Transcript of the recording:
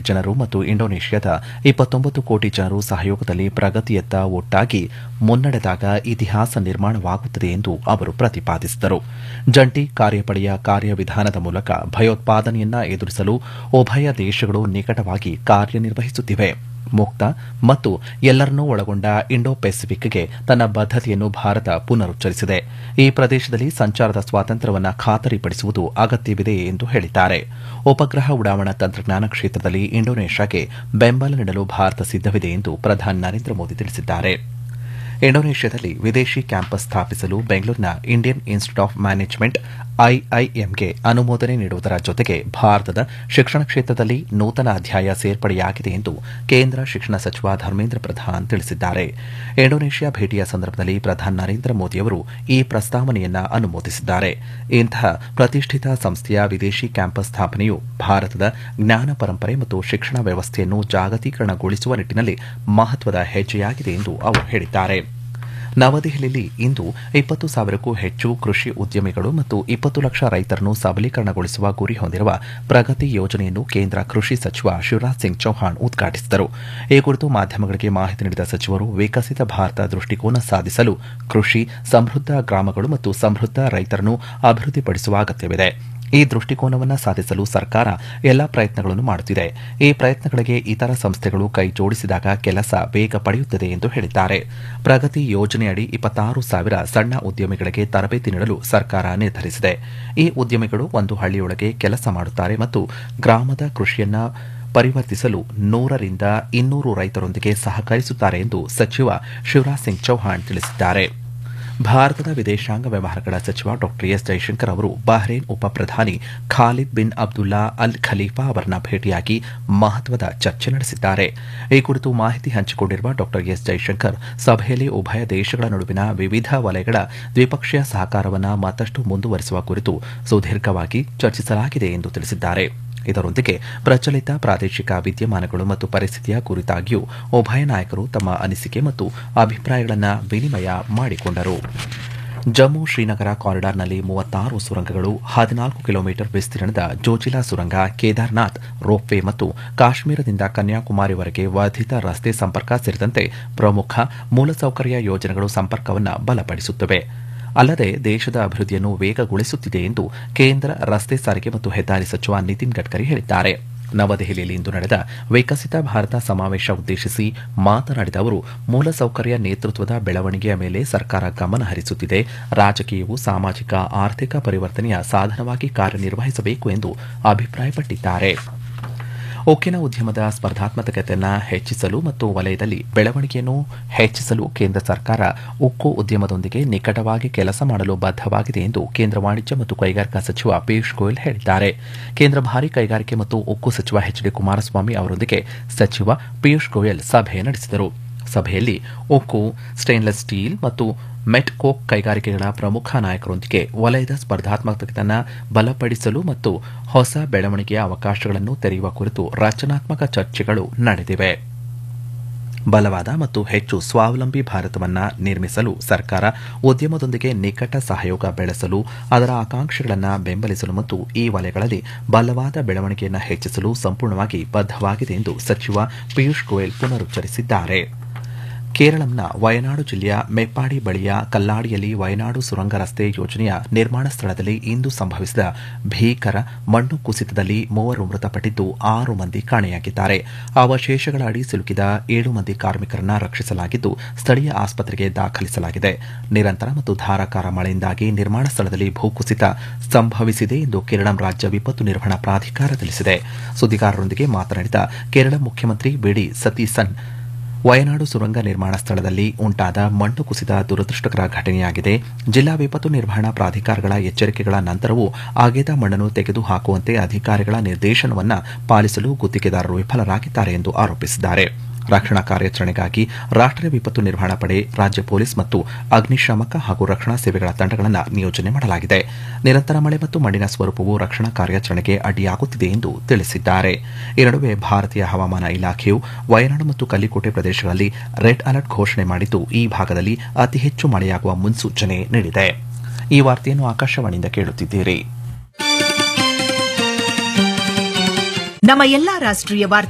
ಕೋಟಿ ಜನರು ಮತ್ತು ಇಂಡೋನೇಷ್ಯಾದ ಇಪ್ಪತ್ತೊಂಬತ್ತು ಕೋಟಿ ಜನರು ಸಹಯೋಗದಲ್ಲಿ ಪ್ರಗತಿಯತ್ತ ಒಟ್ಟಾಗಿ ಮುನ್ನಡೆದಾಗ ಇತಿಹಾಸ ನಿರ್ಮಾಣವಾಗುತ್ತದೆ ಎಂದು ಅವರು ಪ್ರತಿಪಾದಿಸಿದರು ಜಂಟಿ ಕಾರ್ಯಪಡೆಯ ಕಾರ್ಯವಿಧಾನದ ಮೂಲಕ ಭಯೋತ್ಪಾದನೆಯನ್ನ ಎದುರಿಸಲು ಉಭಯ ದೇಶಗಳು ನಿಕಟವಾಗಿ ಕಾರ್ಯನಿರ್ವಹಿಸುತ್ತಿವೆ ಮುಕ್ತ ಮತ್ತು ಎಲ್ಲರನ್ನೂ ಒಳಗೊಂಡ ಇಂಡೋ ಪೆಸಿಫಿಕ್ಗೆ ತನ್ನ ಬದ್ಧತೆಯನ್ನು ಭಾರತ ಪುನರುಚ್ಚರಿಸಿದೆ ಈ ಪ್ರದೇಶದಲ್ಲಿ ಸಂಚಾರದ ಸ್ವಾತಂತ್ರ್ಯವನ್ನು ಖಾತರಿಪಡಿಸುವುದು ಅಗತ್ಯವಿದೆ ಎಂದು ಹೇಳಿದ್ದಾರೆ ಉಪಗ್ರಹ ಉಡಾವಣಾ ತಂತ್ರಜ್ಞಾನ ಕ್ಷೇತ್ರದಲ್ಲಿ ಇಂಡೋನೇಷ್ಯಾಗೆ ಬೆಂಬಲ ನೀಡಲು ಭಾರತ ಸಿದ್ದವಿದೆ ಎಂದು ಪ್ರಧಾನಿ ನರೇಂದ್ರ ಮೋದಿ ತಿಳಿಸಿದ್ದಾರೆ ಇಂಡೋನೇಷ್ಯಾದಲ್ಲಿ ವಿದೇಶಿ ಕ್ಯಾಂಪಸ್ ಸ್ಥಾಪಿಸಲು ಬೆಂಗಳೂರಿನ ಇಂಡಿಯನ್ ಇನ್ಸ್ಟಿಟ್ಯೂಟ್ ಆಫ್ ಮ್ಯಾನೇಜ್ಮೆಂಟ್ ಐಐಎಂಗೆ ಅನುಮೋದನೆ ನೀಡುವುದರ ಜೊತೆಗೆ ಭಾರತದ ಶಿಕ್ಷಣ ಕ್ಷೇತ್ರದಲ್ಲಿ ನೂತನ ಅಧ್ಯಾಯ ಸೇರ್ಪಡೆಯಾಗಿದೆ ಎಂದು ಕೇಂದ್ರ ಶಿಕ್ಷಣ ಸಚಿವ ಧರ್ಮೇಂದ್ರ ಪ್ರಧಾನ್ ತಿಳಿಸಿದ್ದಾರೆ ಇಂಡೋನೇಷ್ಯಾ ಭೇಟಿಯ ಸಂದರ್ಭದಲ್ಲಿ ಪ್ರಧಾನಿ ನರೇಂದ್ರ ಮೋದಿಯವರು ಈ ಪ್ರಸ್ತಾವನೆಯನ್ನ ಅನುಮೋದಿಸಿದ್ದಾರೆ ಇಂತಹ ಪ್ರತಿಷ್ಠಿತ ಸಂಸ್ಥೆಯ ವಿದೇಶಿ ಕ್ಯಾಂಪಸ್ ಸ್ಥಾಪನೆಯು ಭಾರತದ ಜ್ಞಾನ ಪರಂಪರೆ ಮತ್ತು ಶಿಕ್ಷಣ ವ್ಯವಸ್ಥೆಯನ್ನು ಜಾಗತೀಕರಣಗೊಳಿಸುವ ನಿಟ್ಟಿನಲ್ಲಿ ಮಹತ್ವದ ಹೆಜ್ಜೆಯಾಗಿದೆ ಎಂದು ಅವರು ಹೇಳಿದ್ದಾರೆ ನವದೆಹಲಿಯಲ್ಲಿ ಇಂದು ಇಪ್ಪತ್ತು ಸಾವಿರಕ್ಕೂ ಹೆಚ್ಚು ಕೃಷಿ ಉದ್ಯಮಿಗಳು ಮತ್ತು ಇಪ್ಪತ್ತು ಲಕ್ಷ ರೈತರನ್ನು ಸಬಲೀಕರಣಗೊಳಿಸುವ ಗುರಿ ಹೊಂದಿರುವ ಪ್ರಗತಿ ಯೋಜನೆಯನ್ನು ಕೇಂದ್ರ ಕೃಷಿ ಸಚಿವ ಶಿವರಾಜ್ ಸಿಂಗ್ ಚೌಹಾಣ್ ಉದ್ಘಾಟಿಸಿದರು ಈ ಕುರಿತು ಮಾಧ್ಯಮಗಳಿಗೆ ಮಾಹಿತಿ ನೀಡಿದ ಸಚಿವರು ವಿಕಸಿತ ಭಾರತ ದೃಷ್ಟಿಕೋನ ಸಾಧಿಸಲು ಕೃಷಿ ಸಮೃದ್ಧ ಗ್ರಾಮಗಳು ಮತ್ತು ಸಮೃದ್ಧ ರೈತರನ್ನು ಅಭಿವೃದ್ಧಿಪಡಿಸುವ ಅಗತ್ಯವಿದೆ ಈ ದೃಷ್ಟಿಕೋನವನ್ನು ಸಾಧಿಸಲು ಸರ್ಕಾರ ಎಲ್ಲಾ ಪ್ರಯತ್ನಗಳನ್ನು ಮಾಡುತ್ತಿದೆ ಈ ಪ್ರಯತ್ನಗಳಿಗೆ ಇತರ ಸಂಸ್ಥೆಗಳು ಕೈ ಜೋಡಿಸಿದಾಗ ಕೆಲಸ ವೇಗ ಪಡೆಯುತ್ತದೆ ಎಂದು ಹೇಳಿದ್ದಾರೆ ಪ್ರಗತಿ ಯೋಜನೆಯಡಿ ಇಪ್ಪತ್ತಾರು ಸಾವಿರ ಸಣ್ಣ ಉದ್ಯಮಿಗಳಿಗೆ ತರಬೇತಿ ನೀಡಲು ಸರ್ಕಾರ ನಿರ್ಧರಿಸಿದೆ ಈ ಉದ್ಯಮಿಗಳು ಒಂದು ಹಳ್ಳಿಯೊಳಗೆ ಕೆಲಸ ಮಾಡುತ್ತಾರೆ ಮತ್ತು ಗ್ರಾಮದ ಕೃಷಿಯನ್ನ ಪರಿವರ್ತಿಸಲು ನೂರರಿಂದ ಇನ್ನೂರು ರೈತರೊಂದಿಗೆ ಸಹಕರಿಸುತ್ತಾರೆ ಎಂದು ಸಚಿವ ಶಿವರಾಜ್ ಸಿಂಗ್ ಚೌಹಾಣ್ ತಿಳಿಸಿದ್ದಾರೆ ಭಾರತದ ವಿದೇಶಾಂಗ ವ್ಯವಹಾರಗಳ ಸಚಿವ ಡಾ ಎಸ್ ಜೈಶಂಕರ್ ಅವರು ಬಹ್ರೇನ್ ಉಪ ಪ್ರಧಾನಿ Khalid bin Abdullah Al Khalifa ಅವರನ್ನ ಭೇಟಿಯಾಗಿ ಮಹತ್ವದ ಚರ್ಚೆ ನಡೆಸಿದ್ದಾರೆ ಈ ಕುರಿತು ಮಾಹಿತಿ ಹಂಚಿಕೊಂಡಿರುವ ಡಾ ಎಸ್ ಜೈಶಂಕರ್ ಸಭೆಯಲ್ಲಿ ಉಭಯ ದೇಶಗಳ ನಡುವಿನ ವಿವಿಧ ವಲಯಗಳ ದ್ವಿಪಕ್ಷೀಯ ಸಹಕಾರವನ್ನು ಮತ್ತಷ್ಟು ಮುಂದುವರಿಸುವ ಕುರಿತು ಸುದೀರ್ಘವಾಗಿ ಚರ್ಚಿಸಲಾಗಿದೆ ಎಂದು ತಿಳಿಸಿದ್ದಾರೆ ಇದರೊಂದಿಗೆ ಪ್ರಚಲಿತ ಪ್ರಾದೇಶಿಕ ವಿದ್ಯಮಾನಗಳು ಮತ್ತು ಪರಿಸ್ಥಿತಿಯ ಕುರಿತಾಗಿಯೂ ಉಭಯ ನಾಯಕರು ತಮ್ಮ ಅನಿಸಿಕೆ ಮತ್ತು ಅಭಿಪ್ರಾಯಗಳನ್ನು ವಿನಿಮಯ ಮಾಡಿಕೊಂಡರು ಜಮ್ಮು ಶ್ರೀನಗರ ಕಾರಿಡಾರ್ನಲ್ಲಿ ಮೂವತ್ತಾರು ಸುರಂಗಗಳು ಹದಿನಾಲ್ಕು ಕಿಲೋಮೀಟರ್ ವಿಸ್ತೀರ್ಣದ ಜೋಜಿಲಾ ಸುರಂಗ ಕೇದಾರ್ನಾಥ್ ರೋಪ್ವೇ ಮತ್ತು ಕಾಶ್ಮೀರದಿಂದ ಕನ್ಯಾಕುಮಾರಿವರೆಗೆ ವರ್ಧಿತ ರಸ್ತೆ ಸಂಪರ್ಕ ಸೇರಿದಂತೆ ಪ್ರಮುಖ ಮೂಲಸೌಕರ್ಯ ಯೋಜನೆಗಳು ಸಂಪರ್ಕವನ್ನು ಬಲಪಡಿಸುತ್ತವೆ ಅಲ್ಲದೆ ದೇಶದ ಅಭಿವೃದ್ಧಿಯನ್ನು ವೇಗಗೊಳಿಸುತ್ತಿದೆ ಎಂದು ಕೇಂದ್ರ ರಸ್ತೆ ಸಾರಿಗೆ ಮತ್ತು ಹೆದ್ದಾರಿ ಸಚಿವ ನಿತಿನ್ ಗಡ್ಕರಿ ಹೇಳಿದ್ದಾರೆ ನವದೆಹಲಿಯಲ್ಲಿ ಇಂದು ನಡೆದ ವಿಕಸಿತ ಭಾರತ ಸಮಾವೇಶ ಉದ್ದೇಶಿಸಿ ಮಾತನಾಡಿದ ಅವರು ಮೂಲಸೌಕರ್ಯ ನೇತೃತ್ವದ ಬೆಳವಣಿಗೆಯ ಮೇಲೆ ಸರ್ಕಾರ ಗಮನ ಹರಿಸುತ್ತಿದೆ ರಾಜಕೀಯವು ಸಾಮಾಜಿಕ ಆರ್ಥಿಕ ಪರಿವರ್ತನೆಯ ಸಾಧನವಾಗಿ ಕಾರ್ಯನಿರ್ವಹಿಸಬೇಕು ಎಂದು ಅಭಿಪ್ರಾಯಪಟ್ಟಿದ್ದಾರೆ ಉಕ್ಕಿನ ಉದ್ಯಮದ ಸ್ಪರ್ಧಾತ್ಮಕತೆಯನ್ನು ಹೆಚ್ಚಿಸಲು ಮತ್ತು ವಲಯದಲ್ಲಿ ಬೆಳವಣಿಗೆಯನ್ನು ಹೆಚ್ಚಿಸಲು ಕೇಂದ್ರ ಸರ್ಕಾರ ಉಕ್ಕು ಉದ್ಯಮದೊಂದಿಗೆ ನಿಕಟವಾಗಿ ಕೆಲಸ ಮಾಡಲು ಬದ್ಧವಾಗಿದೆ ಎಂದು ಕೇಂದ್ರ ವಾಣಿಜ್ಯ ಮತ್ತು ಕೈಗಾರಿಕಾ ಸಚಿವ ಪಿಯೂಷ್ ಗೋಯಲ್ ಹೇಳಿದ್ದಾರೆ ಕೇಂದ್ರ ಭಾರಿ ಕೈಗಾರಿಕೆ ಮತ್ತು ಉಕ್ಕು ಸಚಿವ ಎಚ್ ಡಿ ಕುಮಾರಸ್ವಾಮಿ ಅವರೊಂದಿಗೆ ಸಚಿವ ಪಿಯೂಷ್ ಗೋಯಲ್ ಸಭೆ ನಡೆಸಿದರು ಸಭೆಯಲ್ಲಿ ಉಕ್ಕು ಸ್ಟೇನ್ಲೆಸ್ ಸ್ಟೀಲ್ ಮತ್ತು ಮೆಟ್ ಕೋಕ್ ಕೈಗಾರಿಕೆಗಳ ಪ್ರಮುಖ ನಾಯಕರೊಂದಿಗೆ ವಲಯದ ಸ್ಪರ್ಧಾತ್ಮಕತೆಯನ್ನು ಬಲಪಡಿಸಲು ಮತ್ತು ಹೊಸ ಬೆಳವಣಿಗೆಯ ಅವಕಾಶಗಳನ್ನು ತೆರೆಯುವ ಕುರಿತು ರಚನಾತ್ಮಕ ಚರ್ಚೆಗಳು ನಡೆದಿವೆ ಬಲವಾದ ಮತ್ತು ಹೆಚ್ಚು ಸ್ವಾವಲಂಬಿ ಭಾರತವನ್ನು ನಿರ್ಮಿಸಲು ಸರ್ಕಾರ ಉದ್ಯಮದೊಂದಿಗೆ ನಿಕಟ ಸಹಯೋಗ ಬೆಳೆಸಲು ಅದರ ಆಕಾಂಕ್ಷೆಗಳನ್ನು ಬೆಂಬಲಿಸಲು ಮತ್ತು ಈ ವಲಯಗಳಲ್ಲಿ ಬಲವಾದ ಬೆಳವಣಿಗೆಯನ್ನು ಹೆಚ್ಚಿಸಲು ಸಂಪೂರ್ಣವಾಗಿ ಬದ್ಧವಾಗಿದೆ ಎಂದು ಸಚಿವ ಪಿಯೂಷ್ ಗೋಯಲ್ ಪುನರುಚ್ಚರಿಸಿದ್ದಾರೆ ಕೇರಳಂನ ವಯನಾಡು ಜಿಲ್ಲೆಯ ಮೆಪ್ಪಾಡಿ ಬಳಿಯ ಕಲ್ಲಾಡಿಯಲ್ಲಿ ವಯನಾಡು ಸುರಂಗ ರಸ್ತೆ ಯೋಜನೆಯ ನಿರ್ಮಾಣ ಸ್ಥಳದಲ್ಲಿ ಇಂದು ಸಂಭವಿಸಿದ ಭೀಕರ ಮಣ್ಣು ಕುಸಿತದಲ್ಲಿ ಮೂವರು ಮೃತಪಟ್ಟಿದ್ದು ಆರು ಮಂದಿ ಕಾಣೆಯಾಗಿದ್ದಾರೆ ಅವಶೇಷಗಳ ಅಡಿ ಸಿಲುಕಿದ ಏಳು ಮಂದಿ ಕಾರ್ಮಿಕರನ್ನ ರಕ್ಷಿಸಲಾಗಿದ್ದು ಸ್ಥಳೀಯ ಆಸ್ಪತ್ರೆಗೆ ದಾಖಲಿಸಲಾಗಿದೆ ನಿರಂತರ ಮತ್ತು ಧಾರಾಕಾರ ಮಳೆಯಿಂದಾಗಿ ನಿರ್ಮಾಣ ಸ್ಥಳದಲ್ಲಿ ಭೂಕುಸಿತ ಸಂಭವಿಸಿದೆ ಎಂದು ಕೇರಳ ರಾಜ್ಯ ವಿಪತ್ತು ನಿರ್ವಹಣಾ ಪ್ರಾಧಿಕಾರ ತಿಳಿಸಿದೆ ಸುದ್ದಿಗಾರರೊಂದಿಗೆ ಮಾತನಾಡಿದ ಕೇರಳ ಮುಖ್ಯಮಂತ್ರಿ ಬಿಡಿ ಸತೀಸನ್ ವಯನಾಡು ಸುರಂಗ ನಿರ್ಮಾಣ ಸ್ಥಳದಲ್ಲಿ ಉಂಟಾದ ಮಣ್ಣು ಕುಸಿದ ದುರದೃಷ್ಟಕರ ಘಟನೆಯಾಗಿದೆ ಜಿಲ್ಲಾ ವಿಪತ್ತು ನಿರ್ವಹಣಾ ಪ್ರಾಧಿಕಾರಗಳ ಎಚ್ಚರಿಕೆಗಳ ನಂತರವೂ ಅಗೆದ ಮಣ್ಣನ್ನು ತೆಗೆದುಹಾಕುವಂತೆ ಅಧಿಕಾರಿಗಳ ನಿರ್ದೇಶನವನ್ನು ಪಾಲಿಸಲು ಗುತ್ತಿಗೆದಾರರು ವಿಫಲರಾಗಿದ್ದಾರೆ ಎಂದು ಆರೋಪಿಸಿದ್ದಾರೆ ರಕ್ಷಣಾ ಕಾರ್ಯಾಚರಣೆಗಾಗಿ ರಾಷ್ಟ್ರೀಯ ವಿಪತ್ತು ನಿರ್ವಹಣಾ ಪಡೆ ರಾಜ್ಯ ಪೊಲೀಸ್ ಮತ್ತು ಅಗ್ನಿಶಾಮಕ ಹಾಗೂ ರಕ್ಷಣಾ ಸೇವೆಗಳ ತಂಡಗಳನ್ನು ನಿಯೋಜನೆ ಮಾಡಲಾಗಿದೆ ನಿರಂತರ ಮಳೆ ಮತ್ತು ಮಣ್ಣಿನ ಸ್ವರೂಪವು ರಕ್ಷಣಾ ಕಾರ್ಯಾಚರಣೆಗೆ ಅಡ್ಡಿಯಾಗುತ್ತಿದೆ ಎಂದು ತಿಳಿಸಿದ್ದಾರೆ ಈ ನಡುವೆ ಭಾರತೀಯ ಹವಾಮಾನ ಇಲಾಖೆಯು ವಯನಾಡು ಮತ್ತು ಕಲ್ಲಿಕೋಟೆ ಪ್ರದೇಶಗಳಲ್ಲಿ ರೆಡ್ ಅಲರ್ಟ್ ಘೋಷಣೆ ಮಾಡಿದ್ದು ಈ ಭಾಗದಲ್ಲಿ ಅತಿ ಹೆಚ್ಚು ಮಳೆಯಾಗುವ ಮುನ್ಸೂಚನೆ ನೀಡಿದೆ ಈ ವಾರ್ತೆಯನ್ನು ಆಕಾಶವಾಣಿಯಿಂದ ಕೇಳುತ್ತಿದ್ದೀರಿ ನಮ್ಮ ಎಲ್ಲಾ ರಾಷ್ಟ್ರೀಯ ವಾರ್ತೆ